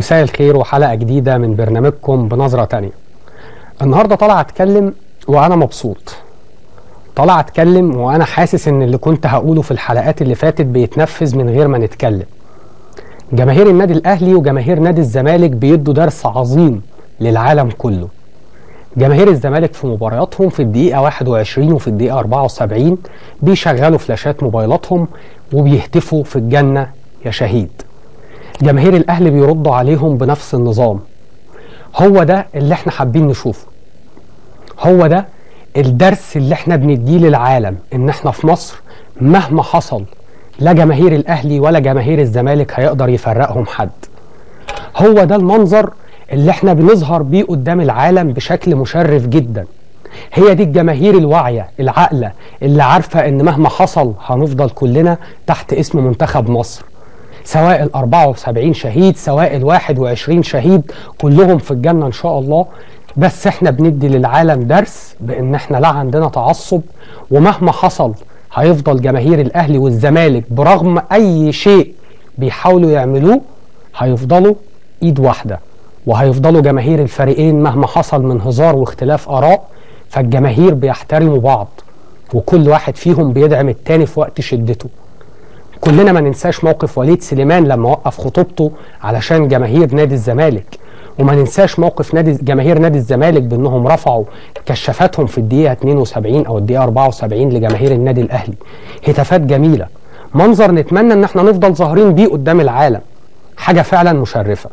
مساء الخير وحلقة جديدة من برنامجكم بنظرة تانية النهاردة طالع أتكلم وأنا مبسوط طالع أتكلم وأنا حاسس إن اللي كنت هقوله في الحلقات اللي فاتت بيتنفذ من غير ما نتكلم جماهير النادي الأهلي وجماهير نادي الزمالك بيدوا درس عظيم للعالم كله جماهير الزمالك في مبارياتهم في الدقيقة 21 وفي الدقيقة 74 بيشغلوا فلاشات موبايلاتهم وبيهتفوا في الجنة يا شهيد جماهير الأهلي بيردوا عليهم بنفس النظام هو ده اللي احنا حابين نشوفه هو ده الدرس اللي احنا بنديه للعالم ان احنا في مصر مهما حصل لا جماهير الأهلي ولا جماهير الزمالك هيقدر يفرقهم حد هو ده المنظر اللي احنا بنظهر بيه قدام العالم بشكل مشرف جدا هي دي الجماهير الواعية العاقلة اللي عارفة ان مهما حصل هنفضل كلنا تحت اسم منتخب مصر سواء ال 74 شهيد سواء ال 21 شهيد كلهم في الجنة ان شاء الله بس احنا بندي للعالم درس بان احنا لا عندنا تعصب ومهما حصل هيفضل جماهير الاهلي والزمالك برغم اي شيء بيحاولوا يعملوه هيفضلوا ايد واحده وهيفضلوا جماهير الفريقين مهما حصل من هزار واختلاف اراء فالجماهير بيحترموا بعض وكل واحد فيهم بيدعم التاني في وقت شدته كلنا ما ننساش موقف وليد سليمان لما وقف خطوبته علشان جماهير نادي الزمالك وما ننساش موقف نادي جماهير نادي الزمالك بانهم رفعوا كشافاتهم في الدقيقه 72 او الدقيقه 74 لجماهير النادي الاهلي هتافات جميله منظر نتمنى ان احنا نفضل ظاهرين بيه قدام العالم حاجه فعلا مشرفه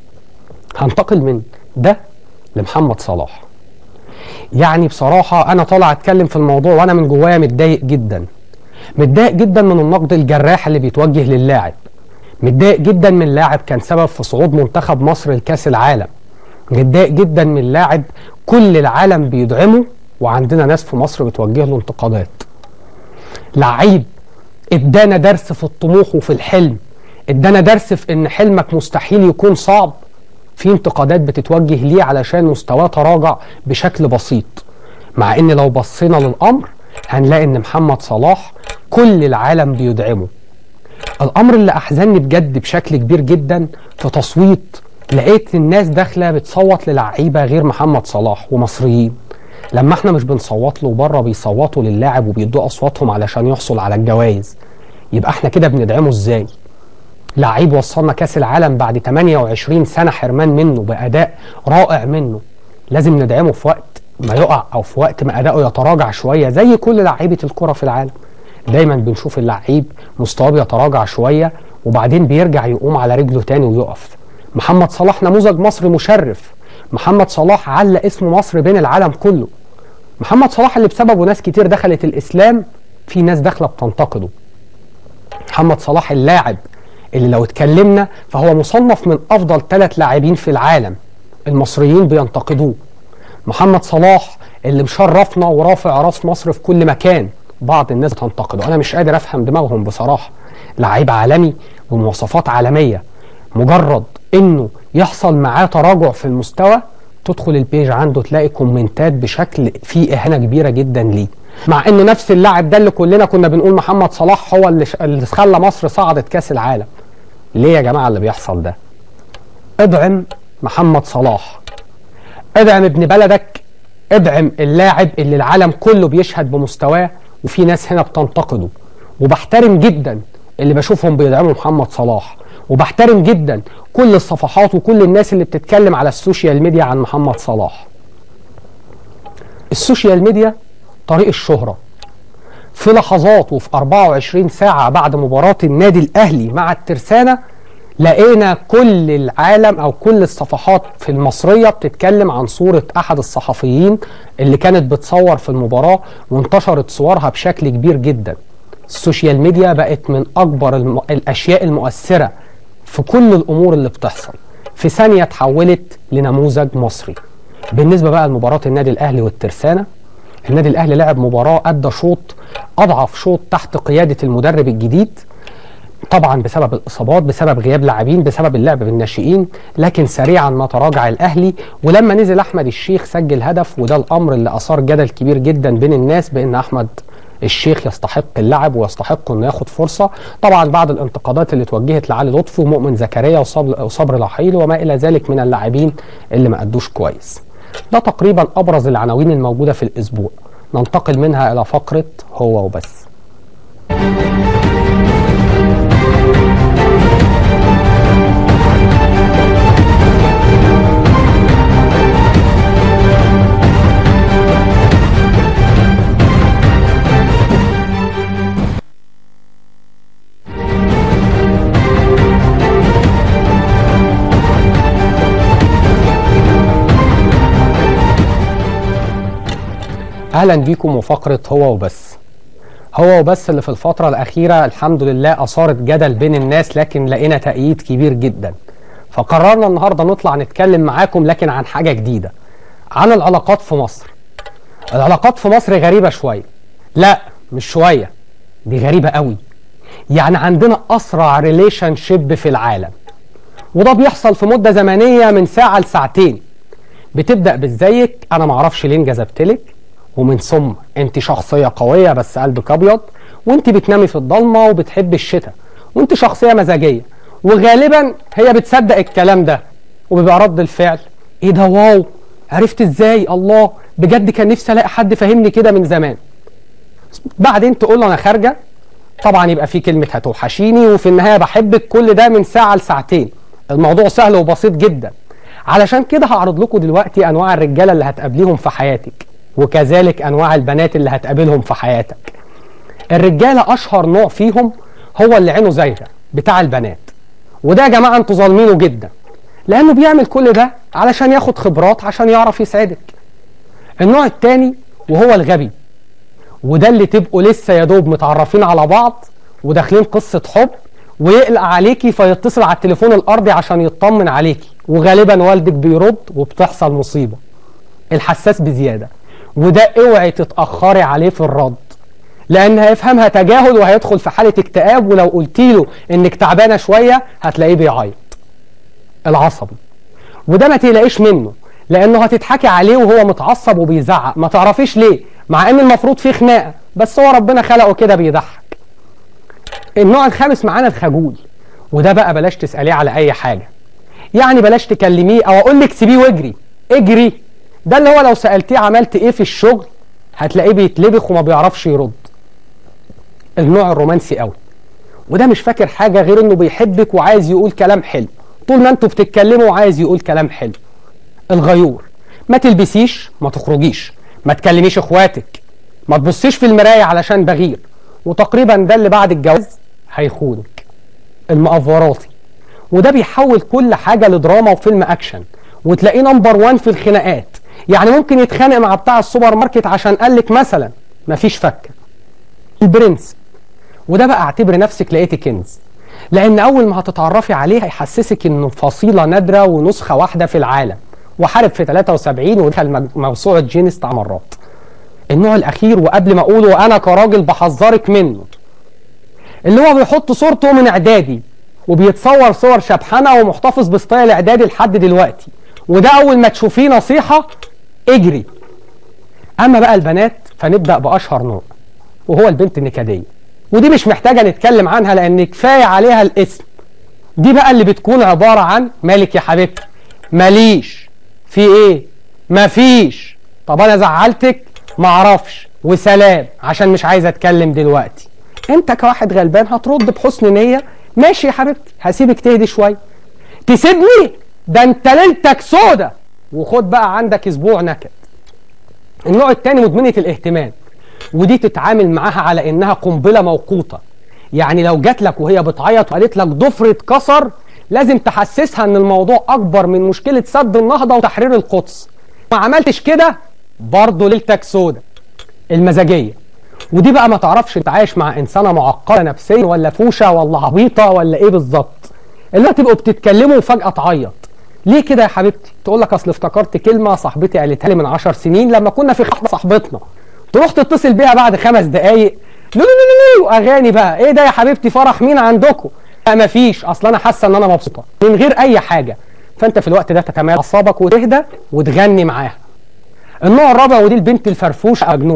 هنتقل من ده لمحمد صلاح يعني بصراحه انا طالع اتكلم في الموضوع وانا من جوايا متضايق جدا متضايق جدا من النقد الجراح اللي بيتوجه للاعب متضايق جدا من لاعب كان سبب في صعود منتخب مصر لكاس العالم متضايق جدا من لاعب كل العالم بيدعمه وعندنا ناس في مصر بتوجه له انتقادات لعيب ادانا درس في الطموح وفي الحلم ادانا درس في ان حلمك مستحيل يكون صعب في انتقادات بتتوجه ليه علشان مستواه تراجع بشكل بسيط مع ان لو بصينا للامر هنلاقي ان محمد صلاح كل العالم بيدعمه الامر اللي احزنني بجد بشكل كبير جدا في تصويت لقيت الناس داخله بتصوت للعيبه غير محمد صلاح ومصريين لما احنا مش بنصوت له بره بيصوتوا للاعب وبيدوا اصواتهم علشان يحصل على الجوائز يبقى احنا كده بندعمه ازاي لعيب وصلنا كاس العالم بعد 28 سنه حرمان منه باداء رائع منه لازم ندعمه في وقت ما يقع او في وقت ما اداؤه يتراجع شويه زي كل لعيبه الكره في العالم دايما بنشوف اللعيب مستواه بيتراجع شويه وبعدين بيرجع يقوم على رجله تاني ويقف محمد صلاح نموذج مصري مشرف محمد صلاح علق اسم مصر بين العالم كله محمد صلاح اللي بسببه ناس كتير دخلت الاسلام في ناس داخله بتنتقده محمد صلاح اللاعب اللي لو اتكلمنا فهو مصنف من افضل ثلاث لاعبين في العالم المصريين بينتقدوه محمد صلاح اللي مشرفنا ورافع راس مصر في كل مكان بعض الناس بتنتقده انا مش قادر افهم دماغهم بصراحه لعيب عالمي ومواصفات عالميه مجرد انه يحصل معاه تراجع في المستوى تدخل البيج عنده تلاقي كومنتات بشكل فيه اهانه كبيره جدا ليه مع انه نفس اللاعب ده اللي كلنا كنا بنقول محمد صلاح هو اللي, اللي خلى مصر صعدت كاس العالم ليه يا جماعه اللي بيحصل ده ادعم محمد صلاح ادعم ابن بلدك ادعم اللاعب اللي العالم كله بيشهد بمستواه وفي ناس هنا بتنتقده وبحترم جدا اللي بشوفهم بيدعموا محمد صلاح وبحترم جدا كل الصفحات وكل الناس اللي بتتكلم على السوشيال ميديا عن محمد صلاح السوشيال ميديا طريق الشهرة في لحظات وفي 24 ساعة بعد مباراة النادي الأهلي مع الترسانة لقينا كل العالم أو كل الصفحات في المصرية بتتكلم عن صورة أحد الصحفيين اللي كانت بتصور في المباراة وانتشرت صورها بشكل كبير جدا السوشيال ميديا بقت من أكبر الم... الأشياء المؤثرة في كل الأمور اللي بتحصل في ثانية تحولت لنموذج مصري بالنسبة بقى لمباراة النادي الأهلي والترسانة النادي الأهلي لعب مباراة أدى شوط أضعف شوط تحت قيادة المدرب الجديد طبعا بسبب الاصابات بسبب غياب لاعبين بسبب اللعب بالناشئين لكن سريعا ما تراجع الاهلي ولما نزل احمد الشيخ سجل هدف وده الامر اللي اثار جدل كبير جدا بين الناس بان احمد الشيخ يستحق اللعب ويستحق انه ياخد فرصه طبعا بعد الانتقادات اللي اتوجهت لعلي لطفي ومؤمن زكريا وصبر وصبر رحيل وما الى ذلك من اللاعبين اللي ما ادوش كويس ده تقريبا ابرز العناوين الموجوده في الاسبوع ننتقل منها الى فقره هو وبس اهلا بيكم وفقره هو وبس هو وبس اللي في الفتره الاخيره الحمد لله اثارت جدل بين الناس لكن لقينا تأييد كبير جدا فقررنا النهارده نطلع نتكلم معاكم لكن عن حاجه جديده عن العلاقات في مصر العلاقات في مصر غريبه شويه لا مش شويه دي غريبه قوي يعني عندنا اسرع ريليشن شيب في العالم وده بيحصل في مده زمنيه من ساعه لساعتين بتبدا بازيك انا معرفش ليه انجذبتلك ومن ثم انت شخصيه قويه بس قلبك ابيض وانت بتنامي في الضلمه وبتحبي الشتاء وانت شخصيه مزاجيه وغالبا هي بتصدق الكلام ده وبيبقى رد الفعل ايه ده واو عرفت ازاي الله بجد كان نفسي الاقي حد فاهمني كده من زمان بعدين تقول له انا خارجه طبعا يبقى في كلمه هتوحشيني وفي النهايه بحبك كل ده من ساعه لساعتين الموضوع سهل وبسيط جدا علشان كده هعرض لكم دلوقتي انواع الرجاله اللي هتقابليهم في حياتك وكذلك انواع البنات اللي هتقابلهم في حياتك الرجاله اشهر نوع فيهم هو اللي عينه زايغه بتاع البنات وده يا جماعه انتوا ظالمينه جدا لانه بيعمل كل ده علشان ياخد خبرات عشان يعرف يسعدك النوع التاني وهو الغبي وده اللي تبقوا لسه يا دوب متعرفين على بعض وداخلين قصه حب ويقلق عليكي فيتصل على التليفون الارضي عشان يطمن عليكي وغالبا والدك بيرد وبتحصل مصيبه الحساس بزياده وده اوعي تتاخري عليه في الرد لان هيفهمها تجاهل وهيدخل في حاله اكتئاب ولو قلت له انك تعبانه شويه هتلاقيه بيعيط العصبي وده ما تقلقيش منه لانه هتضحكي عليه وهو متعصب وبيزعق ما تعرفيش ليه مع ان المفروض فيه خناقه بس هو ربنا خلقه كده بيضحك النوع الخامس معانا الخجول وده بقى بلاش تساليه على اي حاجه يعني بلاش تكلميه او اقول لك سيبيه واجري اجري ده اللي هو لو سالتيه عملت ايه في الشغل هتلاقيه بيتلبخ وما بيعرفش يرد النوع الرومانسي قوي وده مش فاكر حاجه غير انه بيحبك وعايز يقول كلام حلو طول ما انتوا بتتكلموا عايز يقول كلام حلو الغيور ما تلبسيش ما تخرجيش ما تكلميش اخواتك ما تبصيش في المرايه علشان بغير وتقريبا ده اللي بعد الجواز هيخونك المأفوراتي وده بيحول كل حاجه لدراما وفيلم اكشن وتلاقيه نمبر 1 في الخناقات يعني ممكن يتخانق مع بتاع السوبر ماركت عشان قال لك مثلا مفيش فكه البرنس وده بقى اعتبر نفسك لقيتي كنز لان اول ما هتتعرفي عليه هيحسسك انه فصيله نادره ونسخه واحده في العالم وحارب في 73 ودخل موسوعه جينيس بتاع مرات النوع الاخير وقبل ما اقوله انا كراجل بحذرك منه اللي هو بيحط صورته من اعدادي وبيتصور صور شبحانه ومحتفظ بستايل اعدادي لحد دلوقتي وده اول ما تشوفيه نصيحه اجري اما بقى البنات فنبدا باشهر نوع وهو البنت النكديه ودي مش محتاجه نتكلم عنها لان كفايه عليها الاسم دي بقى اللي بتكون عباره عن مالك يا حبيبتي ماليش في ايه مفيش طب انا زعلتك معرفش وسلام عشان مش عايز اتكلم دلوقتي انت كواحد غلبان هترد بحسن نيه ماشي يا حبيبتي هسيبك تهدي شويه تسيبني ده انت ليلتك سودة وخد بقى عندك اسبوع نكد النوع الثاني مدمنه الاهتمام ودي تتعامل معاها على انها قنبله موقوته يعني لو جات لك وهي بتعيط وقالت لك ضفر اتكسر لازم تحسسها ان الموضوع اكبر من مشكله سد النهضه وتحرير القدس ما عملتش كده برضه ليلتك سودة المزاجيه ودي بقى ما تعرفش تتعايش مع انسانه معقده نفسيا ولا فوشه ولا عبيطه ولا ايه بالظبط اللي تبقوا بتتكلموا وفجاه تعيط ليه كده يا حبيبتي تقول لك اصل افتكرت كلمه صاحبتي قالتها لي من 10 سنين لما كنا في خطبه صاحبتنا تروح تتصل بيها بعد خمس دقايق لو لو لو لو اغاني بقى ايه ده يا حبيبتي فرح مين عندكم لا مفيش اصل انا حاسه ان انا مبسوطه من غير اي حاجه فانت في الوقت ده تتمالك اعصابك وتهدى وتغني معاها النوع الرابع ودي البنت الفرفوشه مجنونه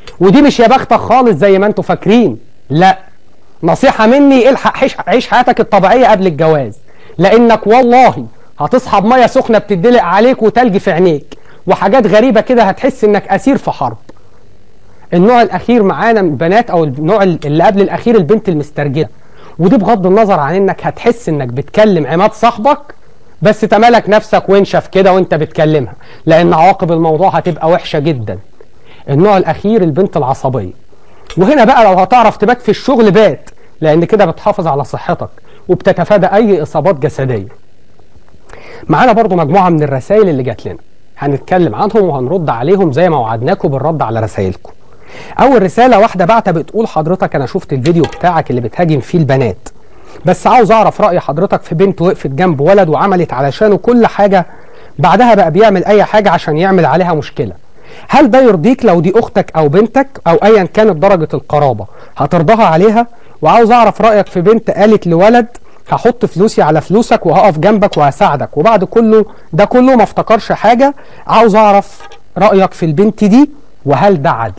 ودي مش يا بختك خالص زي ما انتوا فاكرين لا نصيحة مني الحق عيش, عيش حياتك الطبيعية قبل الجواز لانك والله هتصحى بمية سخنة بتدلق عليك وتلج في عينيك وحاجات غريبة كده هتحس انك اسير في حرب النوع الاخير معانا من البنات او النوع اللي قبل الاخير البنت المسترجله ودي بغض النظر عن انك هتحس انك بتكلم عماد صاحبك بس تمالك نفسك وانشف كده وانت بتكلمها لان عواقب الموضوع هتبقى وحشه جدا النوع الاخير البنت العصبيه وهنا بقى لو هتعرف تبات في الشغل بات لان كده بتحافظ على صحتك وبتتفادى اي اصابات جسديه معانا برضو مجموعه من الرسائل اللي جات لنا هنتكلم عنهم وهنرد عليهم زي ما وعدناكم بالرد على رسائلكم اول رساله واحده بعتها بتقول حضرتك انا شفت الفيديو بتاعك اللي بتهاجم فيه البنات بس عاوز اعرف راي حضرتك في بنت وقفت جنب ولد وعملت علشانه كل حاجه بعدها بقى بيعمل اي حاجه عشان يعمل عليها مشكله هل ده يرضيك لو دي اختك او بنتك او ايا كانت درجه القرابه هترضاها عليها وعاوز اعرف رايك في بنت قالت لولد هحط فلوسي على فلوسك وهقف جنبك وهساعدك وبعد كله ده كله ما افتكرش حاجه عاوز اعرف رايك في البنت دي وهل ده عدل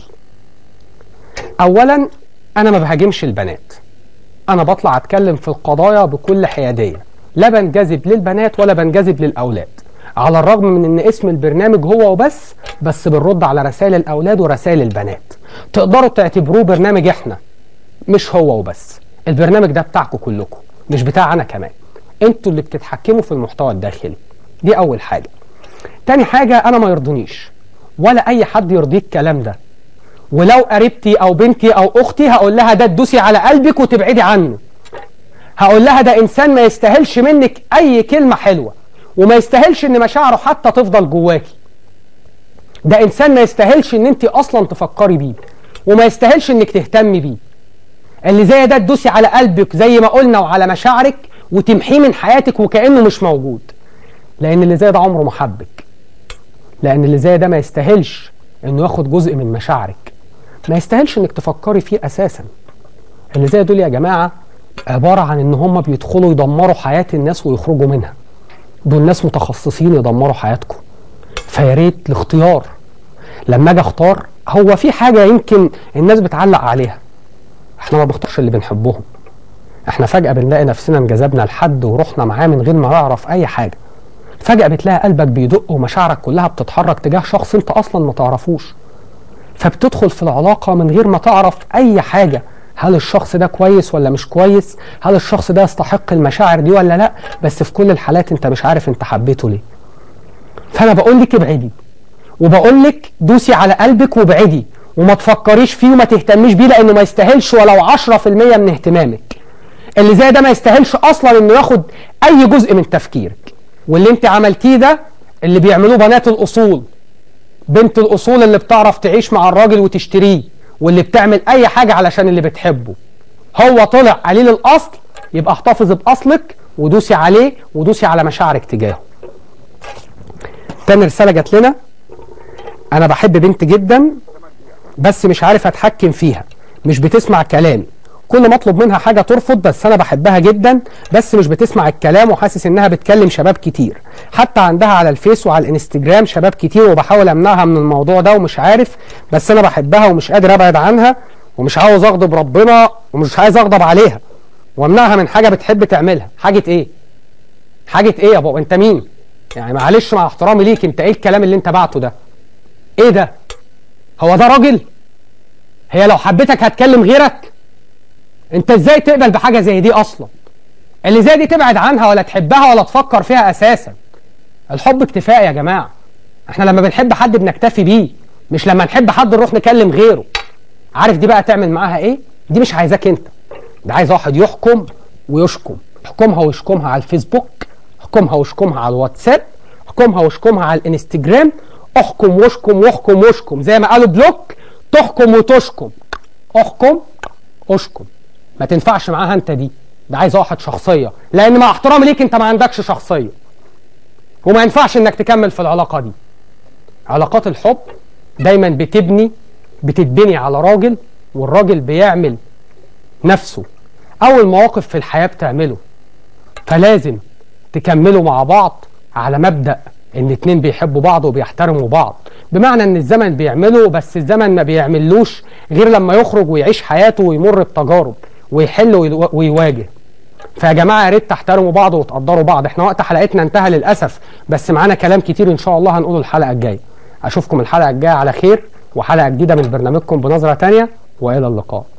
اولا انا ما بهاجمش البنات انا بطلع اتكلم في القضايا بكل حياديه لا بنجذب للبنات ولا بنجذب للاولاد على الرغم من ان اسم البرنامج هو وبس بس بنرد على رسائل الاولاد ورسائل البنات تقدروا تعتبروه برنامج احنا مش هو وبس البرنامج ده بتاعكم كلكم مش بتاع انا كمان انتوا اللي بتتحكموا في المحتوى الداخلي دي اول حاجه تاني حاجه انا ما يرضونيش ولا اي حد يرضيه الكلام ده ولو قريبتي او بنتي او اختي هقول لها ده تدوسي على قلبك وتبعدي عنه هقول لها ده انسان ما يستاهلش منك اي كلمه حلوه وما يستاهلش ان مشاعره حتى تفضل جواكي ده انسان ما يستاهلش ان انت اصلا تفكري بيه وما يستاهلش انك تهتمي بيه اللي زي ده تدوسي على قلبك زي ما قلنا وعلى مشاعرك وتمحيه من حياتك وكانه مش موجود لان اللي زي ده عمره ما حبك لان اللي زي ده ما يستاهلش انه ياخد جزء من مشاعرك ما يستاهلش انك تفكري فيه اساسا اللي زي دول يا جماعه عباره عن ان هم بيدخلوا يدمروا حياه الناس ويخرجوا منها دول ناس متخصصين يدمروا حياتكم فيا ريت الاختيار لما اجي اختار هو في حاجه يمكن الناس بتعلق عليها احنا ما بنختارش اللي بنحبهم احنا فجاه بنلاقي نفسنا انجذبنا لحد ورحنا معاه من غير ما نعرف اي حاجه فجاه بتلاقي قلبك بيدق ومشاعرك كلها بتتحرك تجاه شخص انت اصلا ما تعرفوش فبتدخل في العلاقه من غير ما تعرف اي حاجه هل الشخص ده كويس ولا مش كويس هل الشخص ده يستحق المشاعر دي ولا لا بس في كل الحالات انت مش عارف انت حبيته ليه فانا بقول لك ابعدي وبقول لك دوسي على قلبك وابعدي وما تفكريش فيه وما تهتميش بيه لانه ما يستاهلش ولو 10% من اهتمامك اللي زي ده ما يستاهلش اصلا انه ياخد اي جزء من تفكيرك واللي انت عملتيه ده اللي بيعملوه بنات الاصول بنت الاصول اللي بتعرف تعيش مع الراجل وتشتريه واللي بتعمل اي حاجه علشان اللي بتحبه هو طلع قليل الاصل يبقى احتفظي باصلك ودوسي عليه ودوسي على مشاعرك تجاهه تاني رساله جات لنا انا بحب بنت جدا بس مش عارف اتحكم فيها مش بتسمع كلامي كل ما اطلب منها حاجه ترفض بس انا بحبها جدا بس مش بتسمع الكلام وحاسس انها بتكلم شباب كتير حتى عندها على الفيس وعلى الانستجرام شباب كتير وبحاول امنعها من الموضوع ده ومش عارف بس انا بحبها ومش قادر ابعد عنها ومش عاوز اغضب ربنا ومش عايز اغضب عليها وامنعها من حاجه بتحب تعملها حاجه ايه حاجه ايه يا بابا انت مين يعني معلش مع احترامي ليك انت ايه الكلام اللي انت بعته ده ايه ده هو ده راجل هي لو حبيتك هتكلم غيرك انت ازاي تقبل بحاجه زي دي اصلا اللي زي دي تبعد عنها ولا تحبها ولا تفكر فيها اساسا الحب اكتفاء يا جماعه احنا لما بنحب حد بنكتفي بيه مش لما نحب حد نروح نكلم غيره عارف دي بقى تعمل معاها ايه دي مش عايزاك انت ده عايز واحد يحكم ويشكم يحكمها ويشكمها على الفيسبوك يحكمها ويشكمها على الواتساب يحكمها ويشكمها على الانستجرام احكم واشكم واحكم واشكم زي ما قالوا بلوك تحكم وتشكم احكم اشكم ما تنفعش معاها انت دي ده عايز واحد شخصيه لان مع احترامي ليك انت ما عندكش شخصيه وما ينفعش انك تكمل في العلاقه دي علاقات الحب دايما بتبني بتتبني على راجل والراجل بيعمل نفسه اول مواقف في الحياه بتعمله فلازم تكملوا مع بعض على مبدا ان اتنين بيحبوا بعض وبيحترموا بعض بمعنى ان الزمن بيعمله بس الزمن ما بيعملوش غير لما يخرج ويعيش حياته ويمر بتجارب ويحل ويلو- ويواجه فيا جماعه يا ريت تحترموا بعض وتقدروا بعض احنا وقت حلقتنا انتهى للاسف بس معانا كلام كتير ان شاء الله هنقوله الحلقه الجايه اشوفكم الحلقه الجايه على خير وحلقه جديده من برنامجكم بنظره تانية والى اللقاء